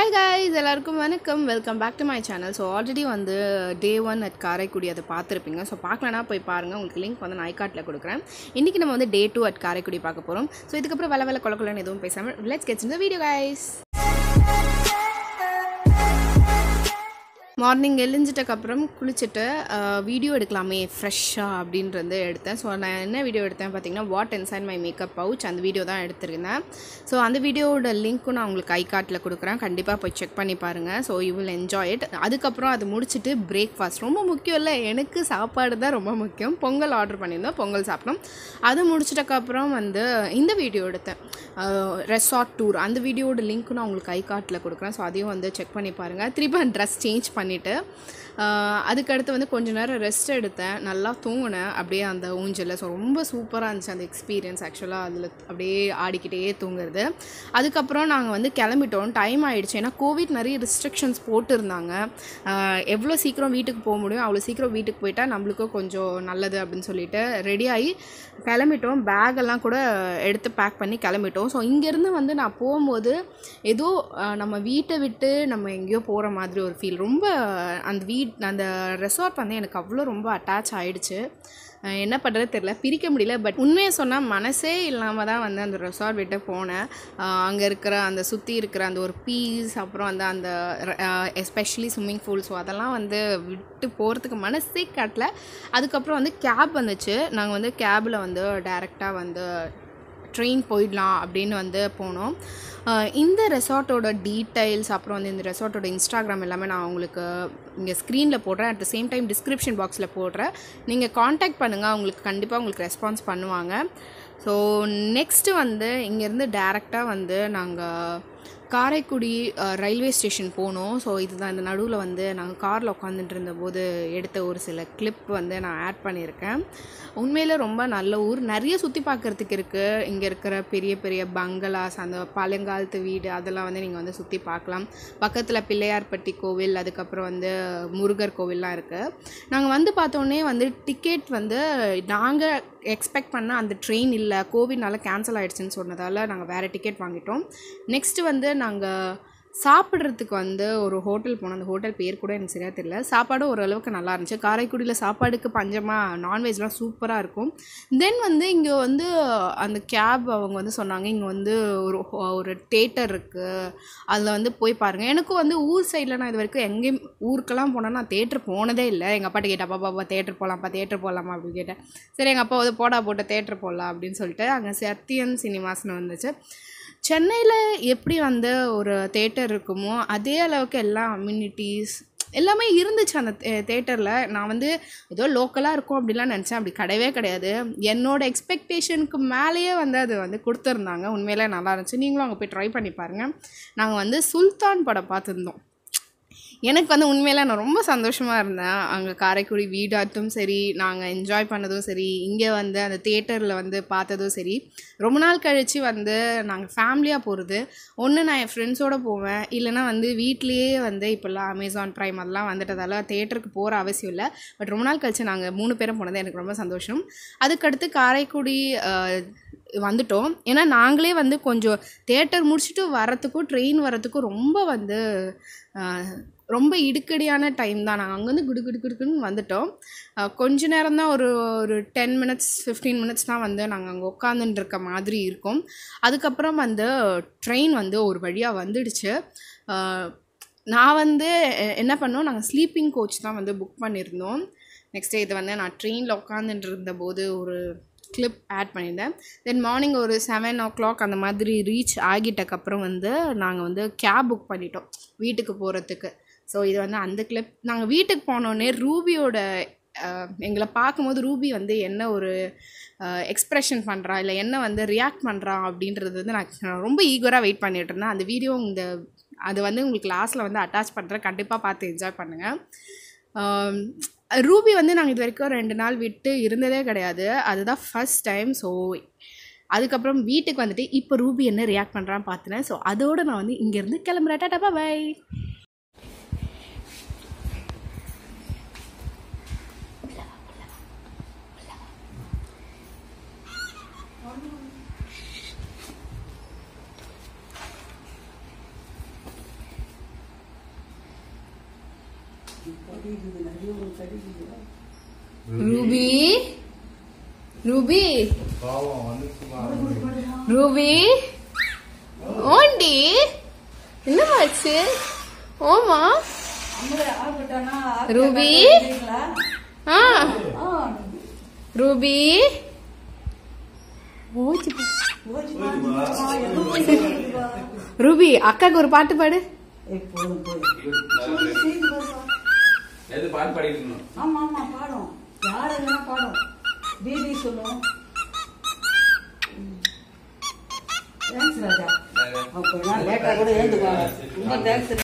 hi guys எல்லாருக்கும் வணக்கம் welcome back to my channel so already வந்து டே ஒன் அட் காரைக்குடி அதை பார்த்துருப்பீங்க ஸோ பார்க்கலனா போய் பாருங்கள் உங்களுக்கு லிங்க் வந்து நான் ஐகார்ட்டில் கொடுக்குறேன் இன்றைக்கி நம்ம வந்து டே டூ அட் காரைக்குடி பார்க்க போகிறோம் ஸோ இதுக்கப்புறம் வெல வெல கொலக்கொலன்னு எதுவும் பேசாமல் லெட்ஸ் கெட்ஸ் இந்த வீடியோ guys மார்னிங் எழுஞ்சிட்டக்கப்புறம் குளிச்சுட்டு வீடியோ எடுக்கலாமே ஃப்ரெஷ்ஷாக அப்படின்றது எடுத்தேன் ஸோ நான் என்ன வீடியோ எடுத்தேன் பார்த்தீங்கன்னா what inside my makeup pouch அந்த வீடியோ தான் எடுத்திருந்தேன் ஸோ அந்த வீடியோவோட லிங்க்கும் நான் உங்களுக்கு ஐ கார்ட்டில் கொடுக்குறேன் கண்டிப்பாக போய் செக் பண்ணி பாருங்கள் so you will enjoy it அதுக்கப்புறம் அது முடிச்சுட்டு பிரேக்ஃபாஸ்ட் ரொம்ப முக்கியம் இல்லை எனக்கு சாப்பாடு தான் ரொம்ப முக்கியம் பொங்கல் ஆர்டர் பண்ணியிருந்தோம் பொங்கல் சாப்பிட்டோம் அது முடிச்சிட்டக்கப்புறம் வந்து இந்த வீடியோ எடுத்தேன் ரெசார்ட் டூர் அந்த வீடியோட லிங்க்கும் நான் உங்களுக்கு ஐ கார்ட்டில் கொடுக்குறேன் ஸோ அதையும் வந்து செக் பண்ணி பாருங்கள் திருப்பி ட்ரெஸ் சேஞ்ச் பண்ணிவிட்டு அதுக்கடுத்து வந்து கொஞ்ச நேரம் ரெஸ்ட் எடுத்தேன் நல்லா தூங்கினேன் அப்படியே அந்த ஊஞ்சலில் ஸோ ரொம்ப சூப்பராக இருந்துச்சு அந்த எக்ஸ்பீரியன்ஸ் ஆக்சுவலாக அதில் அப்படியே ஆடிக்கிட்டே தூங்குறது அதுக்கப்புறம் நாங்கள் வந்து கிளம்பிட்டோம் டைம் ஆகிடுச்சு ஏன்னா கோவிட் நிறைய ரெஸ்ட்ரிக்ஷன்ஸ் போட்டிருந்தாங்க எவ்வளோ சீக்கிரம் வீட்டுக்கு போக முடியும் அவ்வளோ சீக்கிரம் வீட்டுக்கு போயிட்டால் நம்மளுக்கும் கொஞ்சம் நல்லது அப்படின்னு சொல்லிட்டு ரெடி ஆகி கிளம்பிட்டோம் பேக்கெல்லாம் கூட எடுத்து பேக் பண்ணி கிளம்பிட்டோம் ஸோ இங்கேருந்து வந்து நான் போகும்போது ஏதோ நம்ம வீட்டை விட்டு நம்ம எங்கேயோ போகிற மாதிரி ஒரு ஃபீல் ரொம்ப அந்த வீட் அந்த ரெசார்ட் வந்து எனக்கு அவ்வளோ ரொம்ப அட்டாச் ஆகிடுச்சு என்ன பண்ணுறது தெரில பிரிக்க முடியல பட் உண்மையை சொன்னால் மனசே இல்லாமல் தான் வந்து அந்த ரெசார்ட் விட்டு போனேன் அங்கே இருக்கிற அந்த சுற்றி இருக்கிற அந்த ஒரு பீஸ் அப்புறம் அந்த அந்த எஸ்பெஷலி ஸ்விம்மிங் பூல் ஸோ அதெல்லாம் வந்து விட்டு போகிறதுக்கு மனசே காட்டல அதுக்கப்புறம் வந்து கேப் வந்துச்சு நாங்கள் வந்து கேபில் வந்து டேரெக்டாக வந்து ட்ரெயின் போயிடலாம் அப்படின்னு வந்து போனோம் இந்த ரெசார்ட்டோட டீட்டெயில்ஸ் அப்புறம் வந்து இந்த ரெசார்ட்டோட இன்ஸ்டாகிராம் எல்லாமே நான் உங்களுக்கு இங்கே ஸ்க்ரீனில் போடுறேன் at the same time description பாக்ஸில் போடுறேன் நீங்கள் காண்டாக்ட் பண்ணுங்கள் அவங்களுக்கு கண்டிப்பாக உங்களுக்கு ரெஸ்பான்ஸ் பண்ணுவாங்க ஸோ நெக்ஸ்ட்டு வந்து இங்கேருந்து டேரெக்டாக வந்து நாங்கள் காரைக்குடி ரயில்வே ஸ்டேஷன் போனோம் ஸோ இதுதான் இந்த நடுவில் வந்து நாங்கள் காரில் உட்காந்துட்டு இருந்தபோது எடுத்த ஒரு சில கிளிப் வந்து நான் ஆட் பண்ணியிருக்கேன் உண்மையில் ரொம்ப நல்ல ஊர் நிறைய சுற்றி பார்க்குறதுக்கு இருக்குது இங்கே இருக்கிற பெரிய பெரிய பங்களாஸ் அந்த பழங்காலத்து வீடு அதெல்லாம் வந்து நீங்கள் வந்து சுற்றி பார்க்கலாம் பக்கத்தில் பிள்ளையார்பட்டி கோவில் அதுக்கப்புறம் வந்து முருகர் கோவில்லாம் இருக்குது நாங்கள் வந்து பார்த்தோன்னே வந்து டிக்கெட் வந்து நாங்கள் எக்ஸ்பெக்ட் பண்ண அந்த ட்ரெயின் இல்லை கோவிட்னால கேன்சல் ஆகிடுச்சின்னு சொன்னதால் நாங்கள் வேறு டிக்கெட் வாங்கிட்டோம் நெக்ஸ்ட்டு வந்து நாங்கள் சாப்பிட்றதுக்கு வந்து ஒரு ஹோட்டல் போனோம் அந்த ஹோட்டல் பேர் கூட எனக்கு சரியாக தெரியல சாப்பாடும் ஓரளவுக்கு நல்லா இருந்துச்சு காரைக்குடியில் சாப்பாடுக்கு பஞ்சமாக நான்வெஜ்லாம் சூப்பராக இருக்கும் தென் வந்து இங்கே வந்து அந்த கேப் அவங்க வந்து சொன்னாங்க இங்கே வந்து ஒரு ஒரு தேட்டர் இருக்குது அதில் வந்து போய் பாருங்கள் எனக்கும் வந்து ஊர் சைடில் நான் இது வரைக்கும் எங்கேயும் ஊருக்கெல்லாம் போனால் நான் தேட்டர் போனதே இல்லை எங்கள் அப்பாட்ட கேட்டேன் அப்பா பாப்பா தேட்டர் போகலாம்ப்பா தேட்டர் போகலாமா அப்படின்னு கேட்டேன் சரி எங்கள் அப்பா வந்து போடா போட்டு தேட்டர் போடலாம் அப்படின்னு சொல்லிட்டு அங்கே சத்தியன் சினிமாஸ்னு வந்துச்சு சென்னையில் எப்படி வந்து ஒரு தேட்டர் இருக்குமோ அதே அளவுக்கு எல்லா அம்யூனிட்டிஸ் எல்லாமே இருந்துச்சு அந்த தேட்டரில் நான் வந்து ஏதோ லோக்கலாக இருக்கும் அப்படிலாம் நினச்சேன் அப்படி கிடையவே கிடையாது என்னோடய எக்ஸ்பெக்டேஷனுக்கு மேலேயே வந்து அது வந்து கொடுத்துருந்தாங்க உண்மையிலே நல்லா இருந்துச்சு நீங்களும் அங்கே போய் ட்ரை பண்ணி பாருங்கள் நாங்கள் வந்து சுல்தான் படம் பார்த்துருந்தோம் எனக்கு வந்து உண்மையில் நான் ரொம்ப சந்தோஷமாக இருந்தேன் அங்கே காரைக்குடி வீடாட்டும் சரி நாங்கள் என்ஜாய் பண்ணதும் சரி இங்கே வந்து அந்த தேட்டரில் வந்து பார்த்ததும் சரி ரொம்ப நாள் கழித்து வந்து நாங்கள் ஃபேமிலியாக போகிறது ஒன்று நான் என் ஃப்ரெண்ட்ஸோடு போவேன் இல்லைனா வந்து வீட்லேயே வந்து இப்போல்லாம் அமேசான் ப்ரைம் அதெல்லாம் வந்துட்டதால தேட்டருக்கு போகிற அவசியம் இல்லை பட் ரொம்ப நாள் கழித்து நாங்கள் மூணு பேரும் போனது எனக்கு ரொம்ப சந்தோஷம் அதுக்கடுத்து காரைக்குடி வந்துட்டோம் ஏன்னா நாங்களே வந்து கொஞ்சம் தேட்டர் முடிச்சுட்டு வரத்துக்கும் ட்ரெயின் வரத்துக்கும் ரொம்ப வந்து ரொம்ப இடுக்கடியான டைம் தான் நாங்கள் அங்கேருந்து குடு குடு குடுக்குன்னு வந்துட்டோம் கொஞ்ச நேரம் தான் ஒரு ஒரு டென் மினிட்ஸ் ஃபிஃப்டீன் மினிட்ஸ் தான் வந்து நாங்கள் அங்கே உட்காந்துட்டு இருக்க மாதிரி இருக்கும் அதுக்கப்புறம் வந்து ட்ரெயின் வந்து ஒரு வழியாக வந்துடுச்சு நான் வந்து என்ன பண்ணோம் நாங்கள் ஸ்லீப்பிங் கோச் தான் வந்து புக் பண்ணியிருந்தோம் நெக்ஸ்ட் இது வந்து நான் ட்ரெயினில் உட்காந்துட்டு இருந்தபோது ஒரு கிளிப் ஆட் பண்ணியிருந்தேன் தென் மார்னிங் ஒரு செவன் ஓ கிளாக் அந்த மாதிரி ரீச் ஆகிட்டக்கப்புறம் வந்து நாங்கள் வந்து கேப் புக் பண்ணிட்டோம் வீட்டுக்கு போகிறதுக்கு ஸோ இது வந்து அந்த கிளிப் நாங்கள் வீட்டுக்கு போனோடனே ரூபியோட எங்களை பார்க்கும்போது ரூபி வந்து என்ன ஒரு எக்ஸ்ப்ரெஷன் பண்ணுறா இல்லை என்ன வந்து ரியாக்ட் பண்ணுறா அப்படின்றது வந்து நான் ரொம்ப ஈகராக வெயிட் பண்ணிகிட்டு இருந்தேன் அந்த வீடியோ இந்த அது வந்து உங்களுக்கு லாஸ்ட்டில் வந்து அட்டாச் பண்ணுறேன் கண்டிப்பாக பார்த்து என்ஜாய் பண்ணுங்கள் ரூபி வந்து நாங்கள் இது வரைக்கும் ரெண்டு நாள் விட்டு இருந்ததே கிடையாது அதுதான் ஃபஸ்ட் டைம் ஸோ அதுக்கப்புறம் வீட்டுக்கு வந்துட்டு இப்போ ரூபி என்ன ரியாக்ட் பண்ணுறான்னு பார்த்துனேன் ஸோ அதோடு நான் வந்து இங்கேருந்து கிளம்புறேன் டாட்டா பை ரூபி ரூபி பாவம் வந்துச்சுமா ரூபி ஓண்டி என்னமாச்சு ஓமா ரூபி ஆ ரூபி ஓச்சு ரூபி அக்காக்கு ஒரு பாட்டு பாடு எது பாட்டு பாடிட்டு இருந்தோம் ஆமா ஆமா பாடும் யார் எதுனா பாடும் பிபி சொல்லும் தேங்க்ஸ் ராஜா அப்போ லேட்டா கூட ஏந்துக்குவாங்க ரொம்ப தேங்க்ஸ்